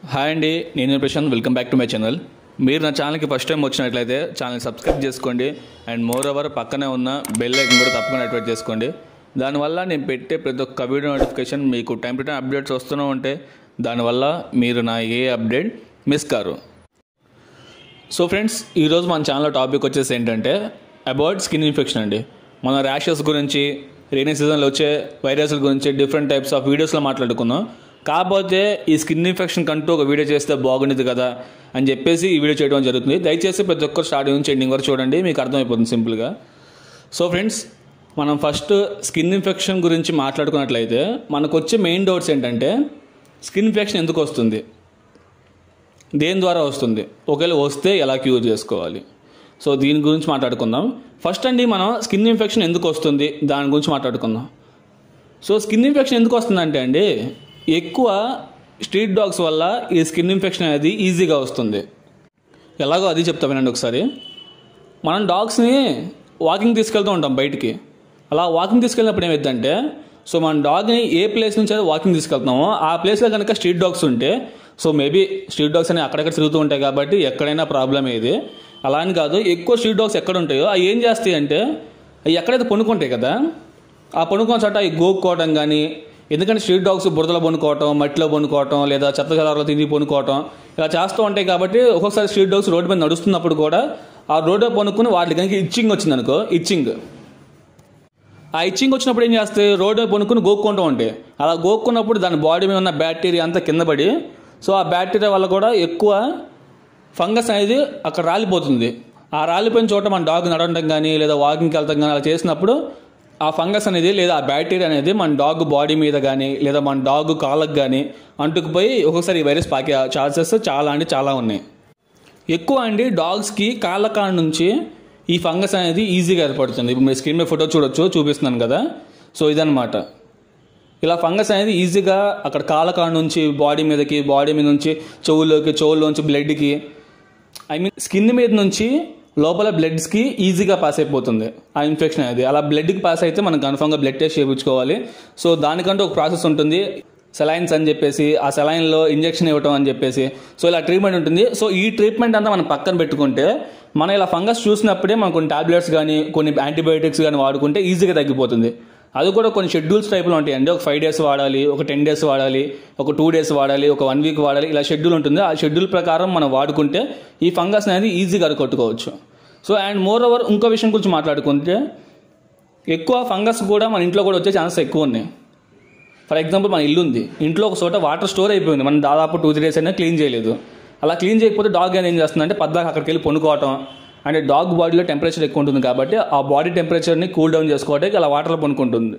hi అండి నేను Prashant welcome back to my channel మీరు నా ఛానల్కి ఫస్ట్ టైం వచ్చినట్లయితే ఛానల్ సబ్స్క్రైబ్ చేసుకోండి అండ్ మోర్ ఓవర్ పక్కనే ఉన్న బెల్ ఐకన్ కూడా తప్పకుండా యాక్టివేట్ చేసుకోండి దానివల్ల నేను పెట్టే ప్రతి ఒక్క వీడియో నోటిఫికేషన్ మీకు టైం టు టైం అప్డేట్స్ వస్తూనే ఉంటాయి దానివల్ల మీరు నా ఏ అప్డేట్ మిస్ కారు సో ఫ్రెండ్స్ ఈరోజు మన ఛానల్లో టాపిక్ వచ్చేసి ఏంటంటే అబౌట్ స్కిన్ ఇన్ఫెక్షన్ అండి మన ర్యాషెస్ గురించి రైనీ సీజన్లో వచ్చే వైరస్ల గురించి డిఫరెంట్ టైప్స్ ఆఫ్ వీడియోస్లో మాట్లాడుకుందాం కాకపోతే ఈ స్కిన్ ఇన్ఫెక్షన్ కంటూ ఒక వీడియో చేస్తే బాగుండేది కదా అని చెప్పేసి ఈ వీడియో చేయడం జరుగుతుంది దయచేసి ప్రతి ఒక్కరు స్టార్టింగ్ నుంచి ఎండింగ్ వరకు చూడండి మీకు అర్థమైపోతుంది సింపుల్గా సో ఫ్రెండ్స్ మనం ఫస్ట్ స్కిన్ ఇన్ఫెక్షన్ గురించి మాట్లాడుకున్నట్లయితే మనకు వచ్చే మెయిన్ డౌట్స్ ఏంటంటే స్కిన్ ఇన్ఫెక్షన్ ఎందుకు వస్తుంది దేని ద్వారా వస్తుంది ఒకవేళ వస్తే ఎలా క్యూర్ చేసుకోవాలి సో దీని గురించి మాట్లాడుకుందాం ఫస్ట్ అండి మనం స్కిన్ ఇన్ఫెక్షన్ ఎందుకు వస్తుంది దాని గురించి మాట్లాడుకుందాం సో స్కిన్ ఇన్ఫెక్షన్ ఎందుకు వస్తుందంటే అండి ఎక్కువ స్ట్రీట్ డాగ్స్ వల్ల ఈ స్కిన్ ఇన్ఫెక్షన్ అనేది ఈజీగా వస్తుంది ఎలాగో అది చెప్తా వినండి ఒకసారి మనం డాగ్స్ని వాకింగ్ తీసుకెళ్తూ ఉంటాం బయటికి అలా వాకింగ్ తీసుకెళ్ళినప్పుడు ఏమైందంటే సో మన డాగ్ని ఏ ప్లేస్ నుంచి అయితే వాకింగ్ తీసుకెళ్తున్నామో ఆ ప్లేస్లో కనుక స్ట్రీట్ డాగ్స్ ఉంటే సో మేబీ స్ట్రీట్ డాగ్స్ అనేవి అక్కడక్కడ తిరుగుతూ ఉంటాయి కాబట్టి ఎక్కడైనా ప్రాబ్లం ఇది అలా అని కాదు ఎక్కువ స్ట్రీట్ డాగ్స్ ఎక్కడ ఉంటాయో అవి ఏం చేస్తాయి అంటే అవి ఎక్కడైతే పనుకుంటాయి కదా ఆ పనుకున్న చోట అవి గోక్కోవడం కానీ ఎందుకంటే స్ట్రీట్ డాగ్స్ బురదలో పనుకోవటం మట్టిలో పనుకోవటం లేదా చెత్త చెదారాలు తిరిగి పనుకోవటం ఇలా చేస్తూ ఉంటాయి కాబట్టి ఒక్కొక్కసారి స్ట్రీట్ డాగ్స్ రోడ్డు మీద నడుస్తున్నప్పుడు కూడా ఆ రోడ్డు పనుకుని వాటి కనుక ఇచ్చింగ్ వచ్చింది అనుకో ఇచ్చింగ్ ఆ ఇచ్చింగ్ వచ్చినప్పుడు ఏం చేస్తాయి రోడ్డు పనుకుని గోక్కుంటూ ఉంటాయి అలా గోక్కున్నప్పుడు దాని బాడీ మీద ఉన్న బ్యాక్టీరియా అంతా కింద పడి సో ఆ బ్యాక్టీరియా వల్ల కూడా ఎక్కువ ఫంగస్ అనేది అక్కడ రాలిపోతుంది ఆ రాలిపోయిన చోట మన డాగ్ నడవడం కానీ లేదా వాకింగ్కి వెళ్తాం కానీ అలా చేసినప్పుడు ఆ ఫంగస్ అనేది లేదా ఆ బ్యాక్టీరియా అనేది మన డాగ్ బాడీ మీద కానీ లేదా మన డాగ్ కాళ్ళకు కానీ అంటుకుపోయి ఒక్కొక్కసారి ఈ వైరస్ పాకే ఛాన్సెస్ చాలా అంటే చాలా ఉన్నాయి ఎక్కువ అండి డాగ్స్కి కాళ్ళ కాడ నుంచి ఈ ఫంగస్ అనేది ఈజీగా ఏర్పడుతుంది ఇప్పుడు మీరు స్క్రీన్ మీద ఫోటో చూడొచ్చు చూపిస్తున్నాను కదా సో ఇదనమాట ఇలా ఫంగస్ అనేది ఈజీగా అక్కడ కాళ్ళ కాడ నుంచి బాడీ మీదకి బాడీ మీద నుంచి చెవుల్లోకి చెవుల్లోంచి బ్లడ్కి ఐ మీన్ స్కిన్ మీద నుంచి లోపల బ్లడ్స్కి ఈజీగా పాస్ అయిపోతుంది ఆ ఇన్ఫెక్షన్ అనేది అలా బ్లడ్కి పాస్ అయితే మనం కన్ఫామ్గా బ్లడ్ టెస్ట్ చేయించుకోవాలి సో దానికంటూ ఒక ప్రాసెస్ ఉంటుంది సెలైన్స్ అని చెప్పేసి ఆ సెలైన్లో ఇంజెక్షన్ ఇవ్వటం అని చెప్పేసి సో ఇలా ట్రీట్మెంట్ ఉంటుంది సో ఈ ట్రీట్మెంట్ అంతా మనం పక్కన పెట్టుకుంటే మనం ఇలా ఫంగస్ చూసినప్పుడే మనం కొన్ని టాబ్లెట్స్ కానీ కొన్ని యాంటీబయోటిక్స్ కానీ వాడుకుంటే ఈజీగా తగ్గిపోతుంది అది కూడా కొన్ని షెడ్యూల్స్ టైప్లో ఉంటాయండి ఒక ఫైవ్ డేస్ వాడాలి ఒక టెన్ డేస్ వాడాలి ఒక టూ డేస్ వాడాలి ఒక వన్ వీక్ వాడాలి ఇలా షెడ్యూల్ ఉంటుంది ఆ షెడ్యూల్ ప్రకారం మనం వాడుకుంటే ఈ ఫంగస్ అనేది ఈజీగా అరికొట్టుకోవచ్చు సో అండ్ మోర్ ఓవర్ ఇంకో విషయం గురించి మాట్లాడుకుంటే ఎక్కువ ఫంగస్ కూడా మన ఇంట్లో కూడా వచ్చే ఛాన్సెస్ ఎక్కువ ఉన్నాయి ఫర్ ఎగ్జాంపుల్ మన ఇల్లు ఉంది ఇంట్లో ఒక చోట వాటర్ స్టోర్ అయిపోయింది మనం దాదాపు టూ త్రీ డేస్ అయినా క్లీన్ చేయలేదు అలా క్లీన్ చేయకపోతే డాగ్ ఏం చేస్తుందంటే పద్దాక అక్కడికి వెళ్ళి పనుకోవటం అంటే డాగ్ బాడీలో టెంపరేచర్ ఎక్కువ ఉంటుంది కాబట్టి ఆ బాడీ టెంపరేచర్ని కూల్ డౌన్ చేసుకోవడానికి అలా వాటర్లో పనుకుంటుంది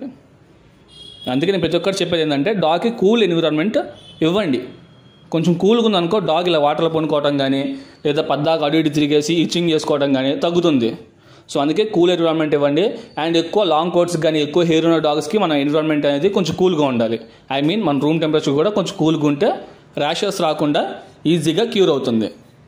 అందుకే నేను ప్రతి ఒక్కరు చెప్పేది ఏంటంటే డాగ్కి కూల్ ఎన్విరాన్మెంట్ ఇవ్వండి కొంచెం కూల్గా ఉందనుకో డాగ్ ఇలా వాటర్లో పనుకోవటం కానీ లేదా పద్దాక అటు ఇటు తిరిగేసి ఇచ్చింగ్ చేసుకోవడం కానీ తగ్గుతుంది సో అందుకే కూల్ ఎన్విరాన్మెంట్ ఇవ్వండి అండ్ ఎక్కువ లాంగ్ కోట్స్ కానీ ఎక్కువ హెయిర్ ఉన్న డాగ్స్కి మన ఎన్విరాన్మెంట్ అనేది కొంచెం కూల్గా ఉండాలి ఐ మీన్ మన రూమ్ టెంపరేచర్ కూడా కొంచెం కూల్గా ఉంటే ర్యాషెస్ రాకుండా ఈజీగా క్యూర్ అవుతుంది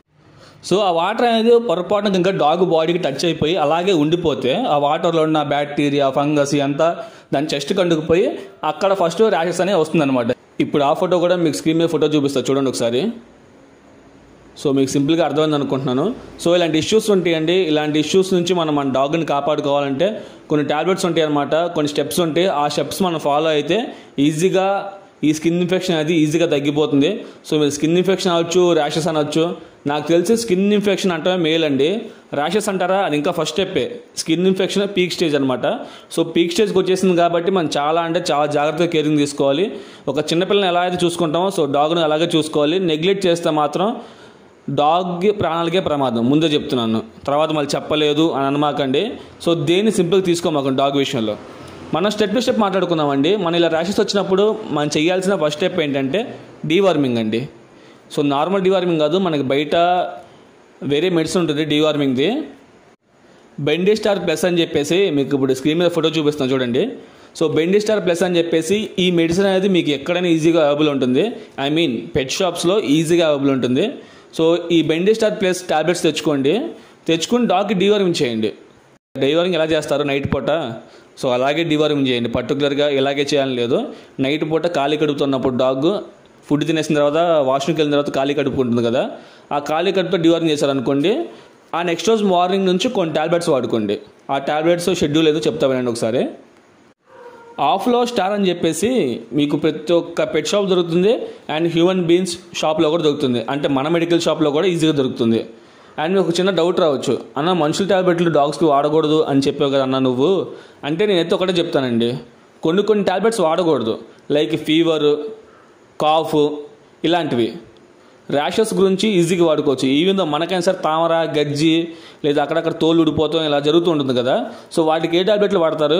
సో ఆ వాటర్ అనేది పొరపాటున ఇంకా డాగ్ బాడీకి టచ్ అయిపోయి అలాగే ఉండిపోతే ఆ వాటర్లో ఉన్న బ్యాక్టీరియా ఫంగస్ అంతా దాని చెస్ట్ కండుకుపోయి అక్కడ ఫస్ట్ ర్యాషెస్ అనేవి వస్తుందన్నమాట ఇప్పుడు ఆ ఫోటో కూడా మీకు స్క్రీన్ మీద ఫోటో చూపిస్తా చూడండి ఒకసారి సో మీకు సింపుల్గా అర్థమైంది అనుకుంటున్నాను సో ఇలాంటి ఇష్యూస్ ఉంటాయండి ఇలాంటి ఇష్యూస్ నుంచి మనం మన డాగ్ని కాపాడుకోవాలంటే కొన్ని టాబ్లెట్స్ ఉంటాయి అనమాట కొన్ని స్టెప్స్ ఉంటాయి ఆ స్టెప్స్ మనం ఫాలో అయితే ఈజీగా ఈ స్కిన్ ఇన్ఫెక్షన్ అనేది ఈజీగా తగ్గిపోతుంది సో మీరు స్కిన్ ఇన్ఫెక్షన్ అవ్వచ్చు ర్యాషెస్ అనొచ్చు నాకు తెలిసి స్కిన్ ఇన్ఫెక్షన్ అంటే మేల్ అండి ర్యాషెస్ అంటారా అది ఇంకా ఫస్ట్ స్టెప్పే స్కిన్ ఇన్ఫెక్షన్ పీక్ స్టేజ్ అనమాట సో పీక్ స్టేజ్కి వచ్చేసింది కాబట్టి మనం చాలా అంటే చాలా జాగ్రత్తగా కేరింగ్ తీసుకోవాలి ఒక చిన్నపిల్లని ఎలా అయితే చూసుకుంటామో సో డాగ్ని అలాగే చూసుకోవాలి నెగ్లెక్ట్ చేస్తే మాత్రం డాగ్ ప్రాణాలకే ప్రమాదం ముందే చెప్తున్నాను తర్వాత మళ్ళీ చెప్పలేదు అని అనమాకండి సో దేన్ని సింపుల్గా తీసుకోమాకండి డాగ్ విషయంలో మనం స్టెప్ టు స్టెప్ మాట్లాడుకుందామండి మన ఇలా ర్యాషెస్ వచ్చినప్పుడు మనం చేయాల్సిన ఫస్ట్ స్టెప్ ఏంటంటే డీవార్మింగ్ అండి సో నార్మల్ డీవార్మింగ్ కాదు మనకి బయట వేరే మెడిసిన్ ఉంటుంది డీవార్మింగ్ది బెండీ స్టార్ ప్లస్ అని చెప్పేసి మీకు ఇప్పుడు స్క్రీన్ మీద ఫోటో చూపిస్తాను చూడండి సో బెండీ స్టార్ ప్లస్ అని చెప్పేసి ఈ మెడిసిన్ అనేది మీకు ఎక్కడైనా ఈజీగా అవైలబుల్ ఉంటుంది ఐ మీన్ పెట్ షాప్స్లో ఈజీగా అవైలబుల్ ఉంటుంది సో ఈ బెండీ స్టార్ ప్లస్ టాబ్లెట్స్ తెచ్చుకోండి తెచ్చుకుని డాగ్కి డీవార్మింగ్ చేయండి డీవార్మింగ్ ఎలా చేస్తారు నైట్ పూట సో అలాగే డీవార్మింగ్ చేయండి పర్టికులర్గా ఇలాగే చేయాలని లేదు నైట్ పూట ఖాళీ కడుగుతున్నప్పుడు డాగ్ ఫుడ్ తినేసిన తర్వాత వాష్రూమ్కి వెళ్ళిన తర్వాత ఖాళీ కడుపు ఉంటుంది కదా ఆ ఖాళీ కడుపుతో డివార్నింగ్ చేశారనుకోండి ఆ నెక్స్ట్ రోజు మార్నింగ్ నుంచి కొన్ని టాబ్లెట్స్ వాడుకోండి ఆ టాబ్లెట్స్ షెడ్యూల్ ఏదో చెప్తా వినండి ఒకసారి ఆఫ్లో స్టార్ అని చెప్పేసి మీకు ప్రతి ఒక్క పెట్ షాప్ దొరుకుతుంది అండ్ హ్యూమన్ బీన్స్ షాప్లో కూడా దొరుకుతుంది అంటే మన మెడికల్ షాప్లో కూడా ఈజీగా దొరుకుతుంది అండ్ మీకు ఒక చిన్న డౌట్ రావచ్చు అన్న మనుషుల టాబ్లెట్లు డాగ్స్కి వాడకూడదు అని చెప్పావు కదా అన్న నువ్వు అంటే నేనైతే ఒకటే చెప్తానండి కొన్ని కొన్ని టాబ్లెట్స్ వాడకూడదు లైక్ ఫీవర్ కాఫ్ ఇలాంటివి ర్యాషెస్ గురించి ఈజీగా వాడుకోవచ్చు ఈవెన్ దో మనకైనా సరే తామర గజ్జి లేదా అక్కడక్కడ తోలు ఊడిపోతాం ఇలా జరుగుతూ ఉంటుంది కదా సో వాటికి ఏ టాబ్లెట్లు వాడతారు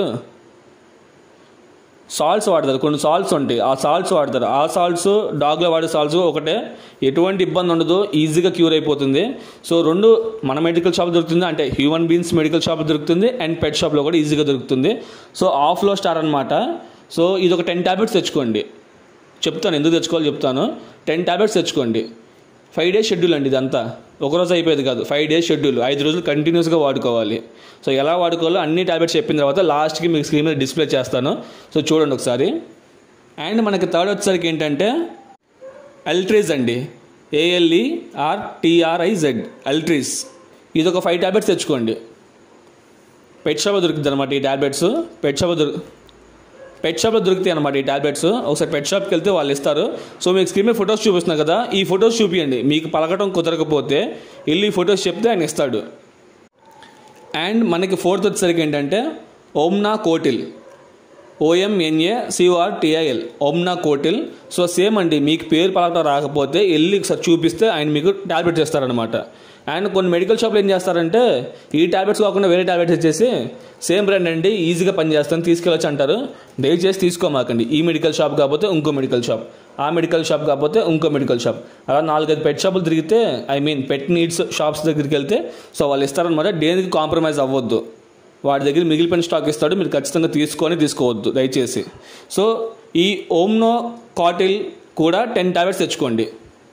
సాల్ట్స్ వాడతారు కొన్ని సాల్ట్స్ ఉంటాయి ఆ సాల్ట్స్ వాడతారు ఆ సాల్ట్స్ డాగ్లో వాడే సాల్ట్స్ ఒకటే ఎటువంటి ఇబ్బంది ఉండదు ఈజీగా క్యూర్ అయిపోతుంది సో రెండు మన మెడికల్ షాప్ దొరుకుతుంది అంటే హ్యూమన్ బీన్స్ మెడికల్ షాప్ దొరుకుతుంది అండ్ పెట్ షాప్లో కూడా ఈజీగా దొరుకుతుంది సో ఆఫ్లో స్టార్ అనమాట సో ఇది ఒక టెన్ ట్యాబ్లెట్స్ తెచ్చుకోండి చెప్తాను ఎందుకు తెచ్చుకోవాలో చెప్తాను టెన్ ట్యాబ్లెట్స్ తెచ్చుకోండి ఫైవ్ డేస్ షెడ్యూల్ అండి ఇదంతా ఒకరోజు అయిపోయేది కాదు ఫైవ్ డేస్ షెడ్యూల్ ఐదు రోజులు కంటిన్యూస్గా వాడుకోవాలి సో ఎలా వాడుకోవాలో అన్ని ట్యాబ్లెట్స్ చెప్పిన తర్వాత లాస్ట్కి మీకు స్క్రీన్ మీద డిస్ప్లే చేస్తాను సో చూడండి ఒకసారి అండ్ మనకి థర్డ్ వచ్చేసరికి ఏంటంటే అల్ట్రీస్ అండి ఏఎల్ఈ ఆర్ టీఆర్ఐజెడ్ అల్ట్రీస్ ఇది ఒక ఫైవ్ ట్యాబ్లెట్స్ తెచ్చుకోండి పెట్ షాప్ దొరుకుతుంది అనమాట ఈ ట్యాబ్లెట్స్ పెట్ షాప్ దొరు పెట్ షాప్లో దొరుకుతాయి అనమాట ఈ ట్యాబ్లెట్స్ ఒకసారి పెట్ షాప్కి వెళ్తే వాళ్ళు ఇస్తారు సో మీకు స్క్రీన్ మీద ఫొటోస్ చూపిస్తున్నా కదా ఈ ఫొటోస్ చూపించండి మీకు పలకటం కుదరకపోతే వెళ్ళి ఈ ఫొటోస్ చెప్తే ఆయన ఇస్తాడు అండ్ మనకి ఫోర్త్ వచ్చేసరికి ఏంటంటే Omnacortil O M N A C O R T I L Omnacortil so same అండి మీకు పేరు పలకటం రాకపోతే వెళ్ళి ఒకసారి చూపిస్తే ఆయన మీకు ట్యాబ్లెట్స్ ఇస్తారనమాట అండ్ కొన్ని మెడికల్ షాప్లు ఏం చేస్తారంటే ఈ ట్యాబ్లెట్స్ కాకుండా వేరే ట్యాబ్లెట్స్ ఇచ్చేసి సేమ్ బ్రాండ్ అండి ఈజీగా పనిచేస్తాను తీసుకెళ్ళొచ్చు అంటారు దయచేసి తీసుకోమాకండి ఈ మెడికల్ షాప్ కాకపోతే ఇంకో మెడికల్ షాప్ ఆ మెడికల్ షాప్ కాకపోతే ఇంకో మెడికల్ షాప్ అలా నాలుగైదు పెట్ షాపులు తిరిగితే I mean pet needs shops దగ్గరికి వెళ్తే సో వాళ్ళు ఇస్తారనమాట దేనికి కాంప్రమైజ్ అవ్వద్దు వాడి దగ్గర మిగిలిపోయిన స్టాక్ ఇస్తాడు మీరు ఖచ్చితంగా తీసుకొని తీసుకోవద్దు దయచేసి సో ఈ ఓమ్నో కాటిల్ కూడా టెన్ టాబ్లెట్స్ తెచ్చుకోండి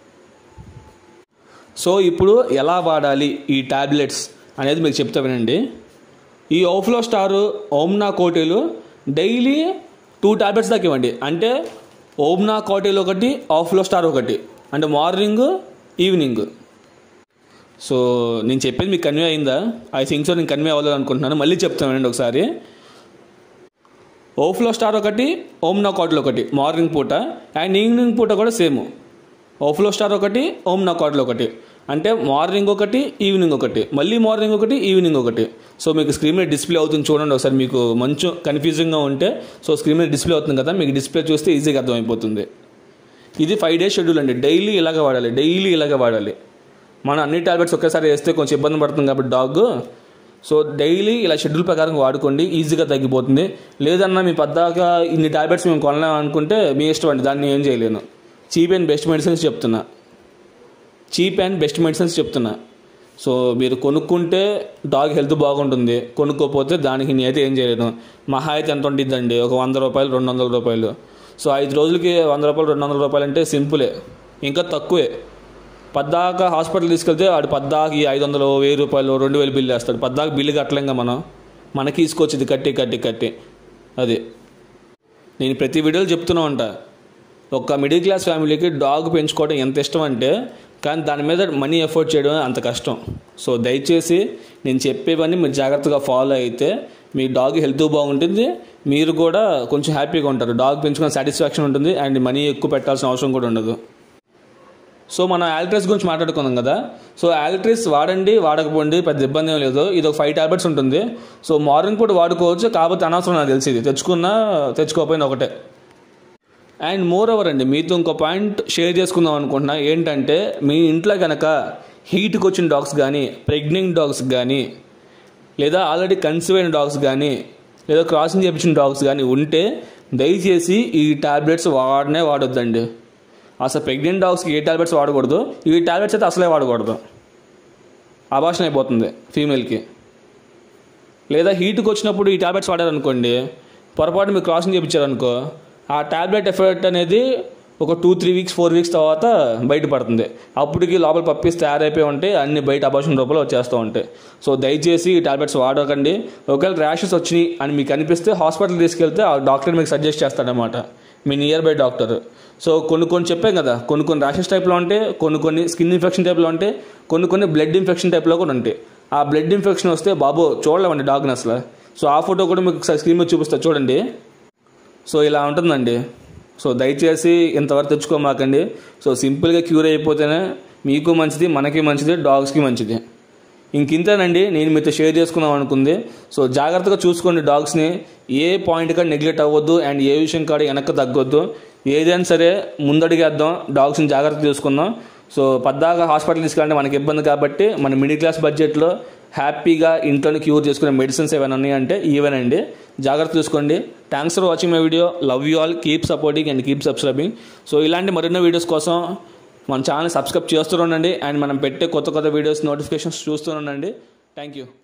సో ఇప్పుడు ఎలా వాడాలి ఈ టాబ్లెట్స్ అనేది మీకు చెప్తా వినండి ఈ Oflostar Omnacortil daily two tablets దాకా ఇవ్వండి అంటే ఓమ్నా కోటిల్ ఒకటి ఆఫ్లో స్టార్ ఒకటి అంటే మార్నింగ్ ఈవినింగ్ సో నేను చెప్పేది మీకు కన్వే అయిందా ఐ థింక్ సో నేను కన్వే అవ్వలేదు అనుకుంటున్నాను మళ్ళీ చెప్తానండి ఒకసారి ఓఫ్లో స్టార్ ఒకటి ఓమ్నా కాటిల్ ఒకటి మార్నింగ్ పూట అండ్ ఈవినింగ్ పూట కూడా సేమ్ ఓఫ్లో స్టార్ ఒకటి ఓమ్నా కాటిల్ ఒకటి అంటే మార్నింగ్ ఒకటి ఈవినింగ్ ఒకటి మళ్ళీ మార్నింగ్ ఒకటి ఈవినింగ్ ఒకటి సో మీకు స్క్రీన్ మీద డిస్ప్లే అవుతుంది చూడండి ఒకసారి మీకు మంచి కన్ఫ్యూజింగ్గా ఉంటే సో స్క్రీన్ మీద డిస్ప్లే అవుతుంది కదా మీకు డిస్ప్లే చూస్తే ఈజీగా అర్థమైపోతుంది ఇది ఫైవ్ డేస్ షెడ్యూల్ అండి డైలీ ఇలాగ వాడాలి డైలీ ఇలాగ వాడాలి మనం అన్ని టాబ్లెట్స్ ఒకేసారి వేస్తే కొంచెం ఇబ్బంది పడుతుంది కాబట్టి డాగ్ సో డైలీ ఇలా షెడ్యూల్ ప్రకారం వాడుకోండి ఈజీగా తగ్గిపోతుంది లేదన్నా మీ పద్దాకా ఇన్ని టాబ్లెట్స్ మేము కొనలేము అనుకుంటే మీ ఇష్టం అండి దాన్ని ఏం చేయలేను చీప్ అండ్ బెస్ట్ మెడిసిన్స్ చెప్తున్నా చీప్ అండ్ బెస్ట్ మెడిసిన్స్ చెప్తున్నా సో మీరు కొనుక్కుంటే డాగ్ హెల్త్ బాగుంటుంది కొనుక్కోపోతే దానికి నేనైతే ఏం చేయలేను మహా అయితే ఎంత ఉంటుందండి ఒక వంద రూపాయలు రెండు వందల రూపాయలు సో ఐదు రోజులకి వంద రూపాయలు రెండు వందల రూపాయలు అంటే సింపులే ఇంకా తక్కువే పద్దాక హాస్పిటల్ తీసుకెళ్తే వాడు పద్దాకి ఐదు వందలు వెయ్యి రూపాయలు రెండు వేలు బిల్లు వేస్తాడు పద్దాక బిల్లు కట్టలేంగా మనం మనకి తీసుకొచ్చింది కట్టి కట్టి కట్టి అది నేను ప్రతి వీడియోలో చెప్తూనే ఉంటా ఒక మిడిల్ క్లాస్ ఫ్యామిలీకి డాగ్ పెంచుకోవడం ఎంత ఇష్టం అంటే కానీ దాని మీద మనీ ఎఫోర్డ్ చేయడం అంత కష్టం సో దయచేసి నేను చెప్పేవన్నీ మీరు జాగ్రత్తగా ఫాలో అయితే మీ డాగ్ హెల్త్ బాగుంటుంది మీరు కూడా కొంచెం హ్యాపీగా ఉంటారు డాగ్ పెంచుకున్న సాటిస్ఫాక్షన్ ఉంటుంది అండ్ మనీ ఎక్కువ పెట్టాల్సిన అవసరం కూడా ఉండదు సో మనం యాల్ట్రెస్ గురించి మాట్లాడుకున్నాం కదా సో యాల్ట్రెస్ వాడండి వాడకపోండి పెద్ద ఇబ్బంది ఏం లేదు ఇది ఒక ఫైవ్ టాబ్లెట్స్ ఉంటుంది సో మార్నింగ్ పూట వాడుకోవచ్చు కాకపోతే అనవసరం నాకు తెలిసింది తెచ్చుకున్నా తెచ్చుకోకపోయినా ఒకటే అండ్ మోర్ ఓవర్ అండి మీతో ఇంకో పాయింట్ షేర్ చేసుకుందాం అనుకుంటున్నా ఏంటంటే మీ ఇంట్లో కనుక హీట్కి వచ్చిన డాగ్స్ కానీ ప్రెగ్నెంట్ డాగ్స్ కానీ లేదా ఆల్రెడీ కన్సీవ్ అయిన డాగ్స్ కానీ లేదా క్రాసింగ్ చేయించిన డాగ్స్ కానీ ఉంటే దయచేసి ఈ టాబ్లెట్స్ వాడనే వాడొద్దండి అసలు ప్రెగ్నెంట్ డాగ్స్కి ఏ టాబ్లెట్స్ వాడకూడదు ఈ టాబ్లెట్స్ అయితే అసలే వాడకూడదు అభాషణ అయిపోతుంది ఫీమేల్కి లేదా హీట్కి వచ్చినప్పుడు ఈ టాబ్లెట్స్ వాడారనుకోండి పొరపాటు మీరు క్రాసింగ్ చేయించారనుకో ఆ టాబ్లెట్ ఎఫెక్ట్ అనేది ఒక two three weeks four weeks తర్వాత బయటపడుతుంది అప్పటికి లోపల పప్పీస్ తయారైపోయి ఉంటాయి అన్ని బయట అబార్షన్ రూపంలో వచ్చేస్తూ ఉంటాయి సో దయచేసి ఈ టాబ్లెట్స్ వాడకండి ఒకవేళ ర్యాషెస్ వచ్చినాయి అని మీకు అనిపిస్తే హాస్పిటల్ తీసుకెళ్తే ఆ డాక్టర్ మీకు సజెస్ట్ చేస్తాడనమాట మీ నియర్ బై డాక్టర్ సో కొన్ని కొన్ని చెప్పాం కదా కొన్ని కొన్ని ర్యాషెస్ టైప్లో ఉంటే కొన్ని కొన్ని స్కిన్ ఇన్ఫెక్షన్ టైప్లో ఉంటే కొన్ని కొన్ని బ్లడ్ ఇన్ఫెక్షన్ టైప్లో కూడా ఉంటాయి ఆ బ్లడ్ ఇన్ఫెక్షన్ వస్తే బాబు చూడలేమండి డాగ్ని అసలు సో ఆ ఫోటో కూడా మీకు ఒకసారి స్క్రీన్ మీద చూపిస్తా చూడండి సో ఇలా ఉంటుందండి సో దయచేసి ఇంతవరకు తెచ్చుకోమాకండి సో సింపుల్గా క్యూర్ అయిపోతేనే మీకు మంచిది మనకి మంచిది డాగ్స్కి మంచిది ఇంకింతేనండి నేను మీతో షేర్ చేసుకుందాం అనుకుంది సో జాగ్రత్తగా చూసుకోండి డాగ్స్ని ఏ పాయింట్ కాడ నెగ్లెక్ట్ అవ్వద్దు అండ్ ఏ విషయం కాడ వెనక్కి తగ్గొద్దు ఏదైనా సరే ముందడిగేద్దాం డాగ్స్ని జాగ్రత్త చూసుకుందాం సో పద్దాగా హాస్పిటల్ తీసుకెళ్ళాలంటే మనకి ఇబ్బంది కాబట్టి మన మిడిల్ క్లాస్ బడ్జెట్లో హ్యాపీగా ఇంట్లోనే క్యూర్ చేసుకునే మెడిసిన్స్ ఏమైనా ఉన్నాయంటే ఈవెనండి జాగ్రత్త చూసుకోండి thanks for watching my video love you all keep supporting and keep subscribing so ఇలాంటి మరెన్నో వీడియోస్ కోసం మన ఛానల్ సబ్స్క్రైబ్ చేస్తూ ఉండండి అండ్ మనం పెట్టే కొత్త కొత్త వీడియోస్ నోటిఫికేషన్స్ చూస్తూ ఉండండి థ్యాంక్ యూ